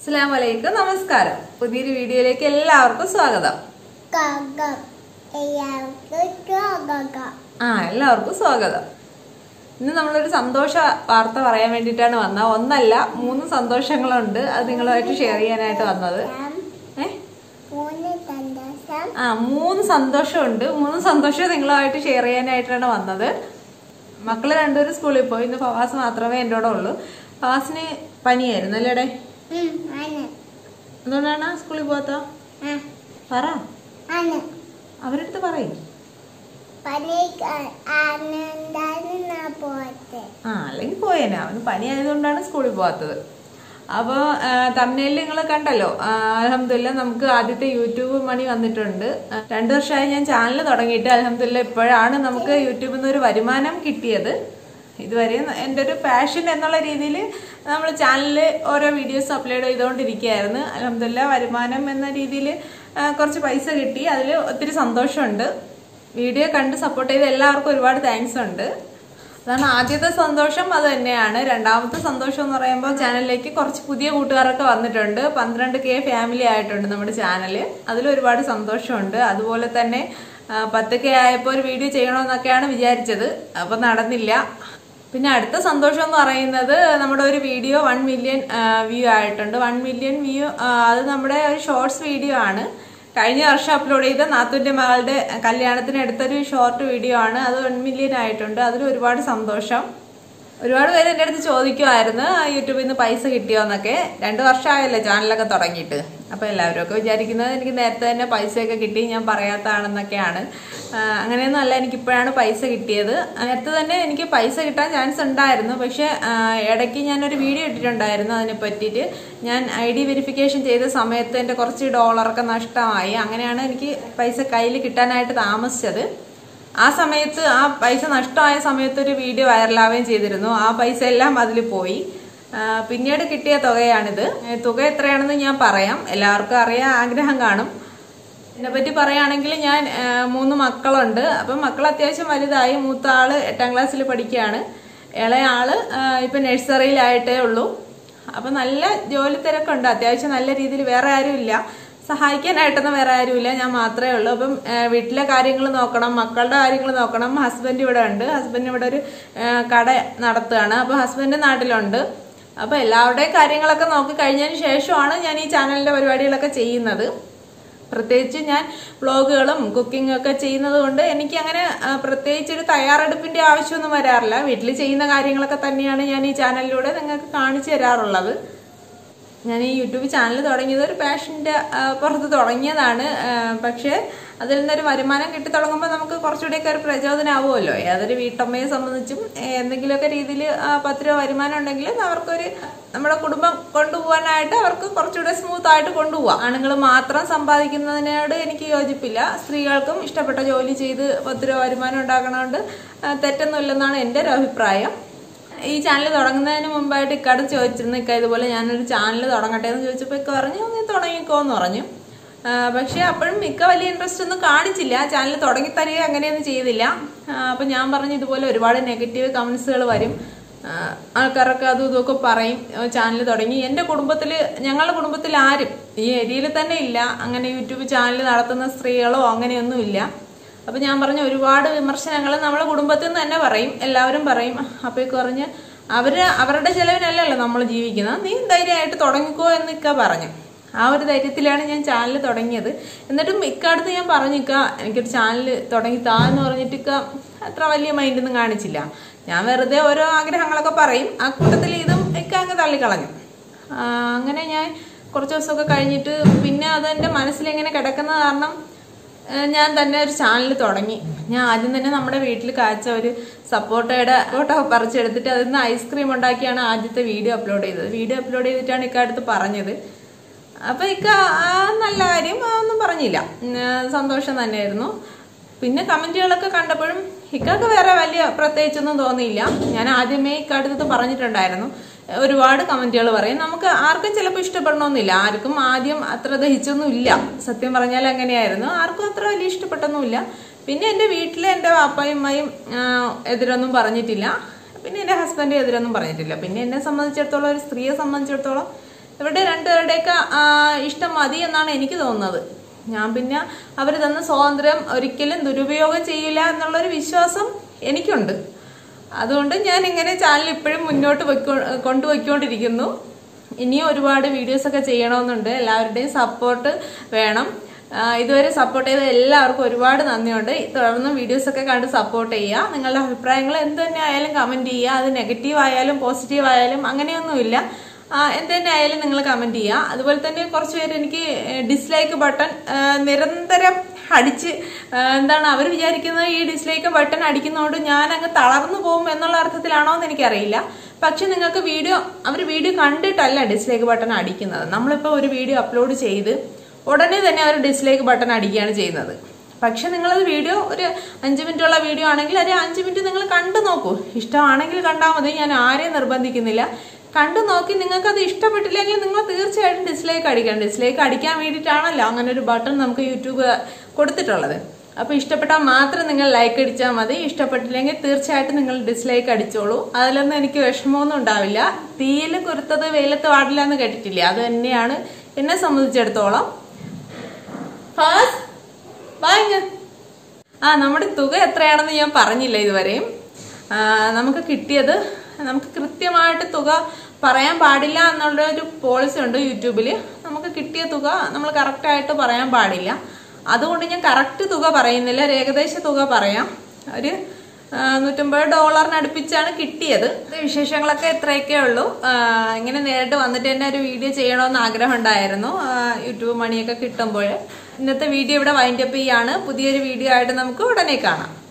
അസ്സാം വലൈക്കും നമസ്കാരം പുതിയൊരു വീഡിയോയിലേക്ക് എല്ലാവർക്കും സ്വാഗതം കാക്കം എല്ലാവർക്കും കാക്ക ആ എല്ലാവർക്കും സ്വാഗതം ഇന്ന് നമ്മളൊരു സന്തോഷ വാർത്ത പറയാൻ വേണ്ടിയിട്ടാണ് വന്നത് ഒന്നല്ല മൂന്ന് സന്തോഷങ്ങളുണ്ട് അത് നിങ്ങളുമായിട്ട് ഷെയർ ചെയ്യാനായിട്ട് വന്നത് ഏ മൂന്ന് സന്തോഷം ആ മൂന്ന് സന്തോഷമുണ്ട് മൂന്ന് സന്തോഷം നിങ്ങളുമായിട്ട് ഷെയർ ചെയ്യാനായിട്ടാണ് വന്നത് മക്കള് രണ്ടുപേരും സ്കൂളിൽ പോയി ഇന്ന് ഫവാസ് മാത്രമേ എൻ്റെ കൂടെ ഉള്ളൂ ഫവാസിന് പനിയായിരുന്നു അല്ലേടെ ഉം, ആണ് എന്തുകൊണ്ടാണ് സ്കൂളിൽ പോകാത്ത ആ, പറ ആണ് അവരടുത്ത് പറയും പനി ആനന്ദാണ് പോത്തെ ആ അല്ലെങ്കിൽ പോയേനെ അവന് പനി ആയതുകൊണ്ടാണ് സ്കൂളിൽ പോകാത്തത് അപ്പോൾ തമിഴിൽ നിങ്ങൾ കണ്ടല്ലോ അലഹമില്ല നമുക്ക് ആദ്യത്തെ യൂട്യൂബ് മണി വന്നിട്ടുണ്ട് ആ, രണ്ട് വർഷമായി ഞാൻ ചാനൽ തുടങ്ങിയിട്ട് അലഹമില്ല ഇപ്പോഴാണ് നമുക്ക് യൂട്യൂബിൽ നിന്ന് ഒരു വരുമാനം കിട്ടിയത് ഇതുവരെ എൻ്റെ ഒരു പാഷൻ എന്നുള്ള രീതിയിൽ നമ്മൾ ചാനലിൽ ഓരോ വീഡിയോസ് അപ്ലോഡ് ചെയ്തുകൊണ്ടിരിക്കുകയായിരുന്നു അലഹമില്ല വരുമാനം എന്ന രീതിയിൽ കുറച്ച് പൈസ കിട്ടി അതിൽ ഒത്തിരി സന്തോഷമുണ്ട് വീഡിയോ കണ്ട് സപ്പോർട്ട് ചെയ്ത എല്ലാവർക്കും ഒരുപാട് താങ്ക്സ് ഉണ്ട് അതാണ് ആദ്യത്തെ സന്തോഷം അത് തന്നെയാണ് രണ്ടാമത്തെ സന്തോഷം എന്ന് പറയുമ്പോൾ ചാനലിലേക്ക് കുറച്ച് പുതിയ കൂട്ടുകാരൊക്കെ വന്നിട്ടുണ്ട് പന്ത്രണ്ട് കെ ഫാമിലി ആയിട്ടുണ്ട് നമ്മുടെ ചാനൽ അതിൽ ഒരുപാട് സന്തോഷമുണ്ട് അതുപോലെ തന്നെ ആ, പത്ത് കെ ആയപ്പോൾ ഒരു വീഡിയോ ചെയ്യണമെന്നൊക്കെയാണ് വിചാരിച്ചത് അപ്പം നടന്നില്ല പിന്നെ അടുത്ത സന്തോഷം എന്ന് പറയുന്നത് നമ്മുടെ ഒരു വീഡിയോ വൺ മില്യൺ വ്യൂ ആയിട്ടുണ്ട് വൺ മില്യൺ വ്യൂ അത് നമ്മുടെ ഒരു ഷോർട്സ് വീഡിയോ ആണ് കഴിഞ്ഞ വർഷം അപ്ലോഡ് ചെയ്ത നാത്തൂന്റെ മകളുടെ കല്യാണത്തിന് എടുത്തൊരു ഷോർട്ട് വീഡിയോ ആണ് അത് വൺ മില്യൺ ആയിട്ടുണ്ട് അതിൽ ഒരുപാട് സന്തോഷം ഒരുപാട് പേര് എൻ്റെ അടുത്ത് ചോദിക്കുമായിരുന്നു "ആ, യൂട്യൂബിൽ നിന്ന് പൈസ കിട്ടിയോ എന്നൊക്കെ രണ്ട് വർഷമായല്ലേ ചാനലൊക്കെ തുടങ്ങിയിട്ട് അപ്പോൾ എല്ലാവരും ഒക്കെ വിചാരിക്കുന്നത് എനിക്ക് നേരത്തെ തന്നെ പൈസയൊക്കെ കിട്ടി ഞാൻ പറയാത്തതാണെന്നൊക്കെയാണ് ആ, അങ്ങനെയൊന്നും അല്ല എനിക്ക് ഇപ്പോഴാണ് പൈസ കിട്ടിയത് നേരത്തെ തന്നെ എനിക്ക് പൈസ കിട്ടാൻ ചാൻസ് ഉണ്ടായിരുന്നു പക്ഷേ ആ, ഇടയ്ക്ക് ഞാനൊരു വീഡിയോ ഇട്ടിട്ടുണ്ടായിരുന്നു അതിനെ പറ്റിയിട്ട് ഞാൻ ഐ ഡി വെരിഫിക്കേഷൻ ചെയ്ത സമയത്ത് എൻ്റെ കുറച്ച് ഡോളറൊക്കെ നഷ്ടമായി അങ്ങനെയാണ് എനിക്ക് പൈസ കയ്യിൽ കിട്ടാനായിട്ട് താമസിച്ചത് ആ സമയത്ത് ആ പൈസ നഷ്ടമായ സമയത്ത് ഒരു വീഡിയോ വൈറലാവുകയും ചെയ്തിരുന്നു ആ പൈസ എല്ലാം അതിൽ പോയി ആ, പിന്നീട് കിട്ടിയ തുകയാണിത് ഏ, തുക എത്രയാണെന്ന് ഞാൻ പറയാം എല്ലാവർക്കും അറിയാൻ ആഗ്രഹം കാണും എന്നെ പറ്റി പറയുകയാണെങ്കിൽ ഞാൻ ആ, മൂന്ന് മക്കളുണ്ട് അപ്പം മക്കൾ അത്യാവശ്യം വലുതായി മൂത്ത ആള് എട്ടാം ക്ലാസ്സിൽ പഠിക്കുകയാണ് ഇളയ ആള് ആ, ഇപ്പൊ നഴ്സറിയിലായിട്ടേ ഉള്ളൂ അപ്പൊ നല്ല ജോലി തിരക്കുണ്ട് അത്യാവശ്യം നല്ല രീതിയിൽ വേറെ ആരും ഇല്ല സഹായിക്കാനായിട്ടൊന്നും വേറെ ആരുമില്ല ഞാൻ മാത്രമേ ഉള്ളൂ അപ്പം ആ, വീട്ടിലെ കാര്യങ്ങൾ നോക്കണം മക്കളുടെ കാര്യങ്ങൾ നോക്കണം ഹസ്ബൻഡ് ഇവിടെ ഉണ്ട് ഹസ്ബൻഡ് ഇവിടെ ഒരു ആ, കട നടത്തുകയാണ് അപ്പൊ ഹസ്ബൻഡ് നാട്ടിലുണ്ട് അപ്പൊ എല്ലാവരുടെയും കാര്യങ്ങളൊക്കെ നോക്കി കഴിഞ്ഞതിന് ശേഷമാണ് ഞാൻ ഈ ചാനലിന്റെ പരിപാടികളൊക്കെ ചെയ്യുന്നത് പ്രത്യേകിച്ച് ഞാൻ വ്ളോഗുകളും കുക്കിംഗ് ഒക്കെ ചെയ്യുന്നത് കൊണ്ട് എനിക്ക് അങ്ങനെ ആ, പ്രത്യേകിച്ച് ഒരു തയ്യാറെടുപ്പിന്റെ ആവശ്യമൊന്നും വരാറില്ല വീട്ടിൽ ചെയ്യുന്ന കാര്യങ്ങളൊക്കെ തന്നെയാണ് ഞാൻ ഈ ചാനലിലൂടെ നിങ്ങൾക്ക് കാണിച്ചു തരാറുള്ളത് ഞാൻ ഈ യൂട്യൂബ് ചാനൽ തുടങ്ങിയത് ഒരു പാഷൻ്റെ പുറത്ത് തുടങ്ങിയതാണ് ആ, പക്ഷേ അതിൽ നിന്നൊരു വരുമാനം കിട്ടി തുടങ്ങുമ്പോൾ നമുക്ക് കുറച്ചുകൂടെയൊക്കെ ഒരു പ്രചോദനമാവുമല്ലോ ഏതൊരു വീട്ടമ്മയെ സംബന്ധിച്ചും ഏ, എന്തെങ്കിലുമൊക്കെ രീതിയിൽ പത്ത് രൂപ വരുമാനം ഉണ്ടെങ്കിൽ അവർക്കൊരു നമ്മുടെ കുടുംബം കൊണ്ടുപോകാനായിട്ട് അവർക്ക് കുറച്ചുകൂടെ സ്മൂത്ത് ആയിട്ട് കൊണ്ടുപോകാം ആണുങ്ങൾ മാത്രം സമ്പാദിക്കുന്നതിനോട് എനിക്ക് യോജിപ്പില്ല സ്ത്രീകൾക്കും ഇഷ്ടപ്പെട്ട ജോലി ചെയ്ത് പത്ത് രൂപ വരുമാനം ഉണ്ടാക്കണോണ്ട് ആ, തെറ്റൊന്നുമില്ലെന്നാണ് എൻ്റെ ഒരു അഭിപ്രായം ഈ ചാനൽ തുടങ്ങുന്നതിന് മുമ്പായിട്ട് ഇക്കാട് ചോദിച്ചിരുന്നു ഇക്ക ഇതുപോലെ ഞാനൊരു ചാനൽ തുടങ്ങട്ടെ എന്ന് ചോദിച്ചപ്പോൾ ഇക്ക പറഞ്ഞു നീ തുടങ്ങിക്കോ എന്ന് പറഞ്ഞു ആ, പക്ഷേ അപ്പോഴും മിക്ക വലിയ ഇൻട്രസ്റ്റ് ഒന്നും കാണിച്ചില്ല ചാനൽ തുടങ്ങി തരിക അങ്ങനെയൊന്നും ചെയ്തില്ല ആ, അപ്പം ഞാൻ പറഞ്ഞു ഇതുപോലെ ഒരുപാട് നെഗറ്റീവ് കമൻസുകൾ വരും ആ, ആൾക്കാരൊക്കെ അതും ഇതൊക്കെ പറയും ചാനൽ തുടങ്ങി എൻ്റെ കുടുംബത്തിൽ ഞങ്ങളുടെ കുടുംബത്തിൽ ആരും ഈ ഏരിയയിൽ തന്നെ ഇല്ല അങ്ങനെ യൂട്യൂബ് ചാനൽ നടത്തുന്ന സ്ത്രീകളോ അങ്ങനെയൊന്നും ഇല്ല അപ്പൊ ഞാൻ പറഞ്ഞ ഒരുപാട് വിമർശനങ്ങൾ നമ്മളെ കുടുംബത്തിൽ നിന്ന് തന്നെ പറയും എല്ലാവരും പറയും അപ്പൊ ഈ പറഞ്ഞ് അവര് അവരുടെ ചെലവിനല്ലല്ലോ നമ്മൾ ജീവിക്കുന്നത് നീ ധൈര്യമായിട്ട് തുടങ്ങിക്കോ എന്ന് ഇക്ക പറഞ്ഞു ആ ഒരു ധൈര്യത്തിലാണ് ഞാൻ ചാനൽ തുടങ്ങിയത് എന്നിട്ടും ഇക്കടുത്ത് ഞാൻ പറഞ്ഞു ഇക്ക എനിക്കൊരു ചാനൽ തുടങ്ങി താ എന്ന് പറഞ്ഞിട്ട് ഇക്ക അത്ര വലിയ മൈൻഡൊന്നും കാണിച്ചില്ല ഞാൻ വെറുതെ ഓരോ ആഗ്രഹങ്ങളൊക്കെ പറയും ആ കൂട്ടത്തിൽ ഇതും ഇക്ക അങ്ങ് തള്ളിക്കളഞ്ഞു ആ, അങ്ങനെ ഞാൻ കുറച്ച് ദിവസമൊക്കെ കഴിഞ്ഞിട്ട് പിന്നെ അത് എൻ്റെ മനസ്സിലിങ്ങനെ കിടക്കുന്ന കാരണം ഏഹ് ഞാൻ തന്നെ ഒരു ചാനൽ തുടങ്ങി ഞാൻ ആദ്യം തന്നെ നമ്മുടെ വീട്ടിൽ കാച്ച ഒരു സപ്പോർട്ടയുടെ ഫോട്ടോ പറിച്ചെടുത്തിട്ട് അതിൽ നിന്ന് ഐസ്ക്രീം ഉണ്ടാക്കിയാണ് ആദ്യത്തെ വീഡിയോ അപ്ലോഡ് ചെയ്തത് വീഡിയോ അപ്ലോഡ് ചെയ്തിട്ടാണ് ഇക്ക അടുത്ത് പറഞ്ഞത് അപ്പൊ ഇക്ക ആ നല്ല കാര്യം ആ ഒന്നും പറഞ്ഞില്ല ഉം, ആ, സന്തോഷം തന്നെയായിരുന്നു പിന്നെ കമന്റുകളൊക്കെ കണ്ടപ്പോഴും ഇക്കൊക്കെ വേറെ വലിയ പ്രത്യേകിച്ചൊന്നും തോന്നിയില്ല ഞാൻ ആദ്യമേ ഇക്കടുത്ത് പറഞ്ഞിട്ടുണ്ടായിരുന്നു ഒരുപാട് കമന്റുകൾ പറയും നമുക്ക് ആർക്കും ചിലപ്പോൾ ഇഷ്ടപ്പെടണമെന്നില്ല ആർക്കും ആദ്യം അത്ര ദഹിച്ചൊന്നും ഇല്ല സത്യം പറഞ്ഞാൽ അങ്ങനെയായിരുന്നു ആർക്കും അത്ര വലിയ ഇഷ്ടപ്പെട്ടൊന്നുമില്ല പിന്നെ എൻ്റെ വീട്ടിലെ എൻ്റെ വാപ്പായും ഉമ്മയും ആ, എതിരൊന്നും പറഞ്ഞിട്ടില്ല പിന്നെ എൻ്റെ ഹസ്ബൻഡ് എതിരൊന്നും പറഞ്ഞിട്ടില്ല പിന്നെ എന്നെ സംബന്ധിച്ചിടത്തോളം ഒരു സ്ത്രീയെ സംബന്ധിച്ചിടത്തോളം ഇവരുടെ രണ്ടുപേരുടെയൊക്കെ ആ, ഇഷ്ടം മതി എന്നാണ് എനിക്ക് തോന്നുന്നത് ഞാൻ പിന്നെ അവർ തന്ന സ്വാതന്ത്ര്യം ഒരിക്കലും ദുരുപയോഗം ചെയ്യില്ല എന്നുള്ളൊരു വിശ്വാസം എനിക്കുണ്ട് അതുകൊണ്ട് ഞാൻ ഇങ്ങനെ ചാനൽ ഇപ്പോഴും മുന്നോട്ട് പോയിക്കോ കൊണ്ടുപോയിക്കൊണ്ടിരിക്കുന്നു ഇനിയും ഒരുപാട് വീഡിയോസ് ഒക്കെ ചെയ്യണമെന്നുണ്ട് എല്ലാവരുടെയും സപ്പോർട്ട് വേണം ആ, ഇതുവരെ സപ്പോർട്ട് ചെയ്ത എല്ലാവർക്കും ഒരുപാട് നന്ദിയുണ്ട് തുടർന്ന് വീഡിയോസ് ഒക്കെ കണ്ട് സപ്പോർട്ട് ചെയ്യുക നിങ്ങളുടെ അഭിപ്രായങ്ങൾ എന്ത് തന്നെ ആയാലും കമന്റ് ചെയ്യുക അത് നെഗറ്റീവ് ആയാലും പോസിറ്റീവ് ആയാലും അങ്ങനെയൊന്നുമില്ല ആ, എന്ത് തന്നെ ആയാലും നിങ്ങൾ കമന്റ് ചെയ്യുക അതുപോലെ തന്നെ കുറച്ച് പേര് എനിക്ക് ഡിസ്ലൈക്ക് ബട്ടൺ നിരന്തരം അടിച്ച് ആ, എന്താണ് അവർ വിചാരിക്കുന്നത് ഈ ഡിസ്ലൈക്ക് ബട്ടൺ അടിക്കുന്നതുകൊണ്ട് ഞാൻ അങ്ങ് തളർന്നു പോകും എന്നുള്ള അർത്ഥത്തിലാണോ എന്ന് എനിക്കറിയില്ല പക്ഷെ നിങ്ങൾക്ക് വീഡിയോ അവർ വീഡിയോ കണ്ടിട്ടല്ല ഡിസ്ലൈക്ക് ബട്ടൺ അടിക്കുന്നത് നമ്മളിപ്പോൾ ഒരു വീഡിയോ അപ്ലോഡ് ചെയ്ത് ഉടനെ തന്നെ അവർ ഡിസ്ലൈക്ക് ബട്ടൺ അടിക്കുകയാണ് ചെയ്യുന്നത് പക്ഷെ നിങ്ങളത് വീഡിയോ ഒരു അഞ്ച് മിനിറ്റുള്ള വീഡിയോ ആണെങ്കിൽ ഒരു അഞ്ച് മിനിറ്റ് നിങ്ങൾ കണ്ടു നോക്കൂ ഇഷ്ടമാണെങ്കിൽ കണ്ടാൽ മതി ഞാൻ ആരെയും നിർബന്ധിക്കുന്നില്ല കണ്ടു നോക്കി നിങ്ങൾക്ക് അത് ഇഷ്ടപ്പെട്ടില്ലെങ്കിൽ നിങ്ങൾ തീർച്ചയായിട്ടും ഡിസ്ലൈക്ക് അടിക്കണം ഡിസ്ലൈക്ക് അടിക്കാൻ വേണ്ടിയിട്ടാണല്ലോ അങ്ങനെ ഒരു ബട്ടൺ നമുക്ക് യൂട്യൂബ് കൊടുത്തിട്ടുള്ളത് അപ്പൊ ഇഷ്ടപ്പെട്ടാൽ മാത്രം നിങ്ങൾ ലൈക്ക് അടിച്ചാൽ മതി ഇഷ്ടപ്പെട്ടില്ലെങ്കിൽ തീർച്ചയായിട്ടും നിങ്ങൾ ഡിസ്ലൈക്ക് അടിച്ചോളൂ അതിലൊന്നും എനിക്ക് വിഷമമൊന്നും ഉണ്ടാവില്ല തീയിൽ കുരുത്തത് വെയിലത്ത് പാടില്ല എന്ന് കേട്ടിട്ടില്ലേ അത് തന്നെയാണ് എന്നെ സംബന്ധിച്ചിടത്തോളം ഫാസ് വാ ഇങ്ങ്. ആ നമ്മുടെ തുക എത്രയാണെന്ന് ഞാൻ പറഞ്ഞില്ല ഇതുവരെയും ആ, നമുക്ക് കിട്ടിയത് നമുക്ക് കൃത്യമായിട്ട് തുക പറയാൻ പാടില്ല എന്നുള്ള ഒരു പോളിസി ഉണ്ട് യൂട്യൂബിൽ നമുക്ക് കിട്ടിയ തുക നമ്മൾ കറക്റ്റ് ആയിട്ട് പറയാൻ പാടില്ല അതുകൊണ്ട് ഞാൻ കറക്റ്റ് തുക പറയുന്നില്ല ഒരു ഏകദേശ തുക പറയാം ഒരു ആ, നൂറ്റമ്പത് ഡോളറിന് അടുപ്പിച്ചാണ് കിട്ടിയത് ഇത് വിശേഷങ്ങളൊക്കെ ഇത്രയൊക്കെ ഉള്ളൂ ആ, ഇങ്ങനെ നേരിട്ട് വന്നിട്ട് തന്നെ ഒരു വീഡിയോ ചെയ്യണമെന്ന് ആഗ്രഹം ഉണ്ടായിരുന്നു ആ, യൂട്യൂബ് മണിയൊക്കെ കിട്ടുമ്പോൾ ഇന്നത്തെ വീഡിയോ ഇവിടെ വൈൻഡപ്പ് ചെയ്യാണ് പുതിയൊരു വീഡിയോ ആയിട്ട് നമുക്ക് ഉടനെ കാണാം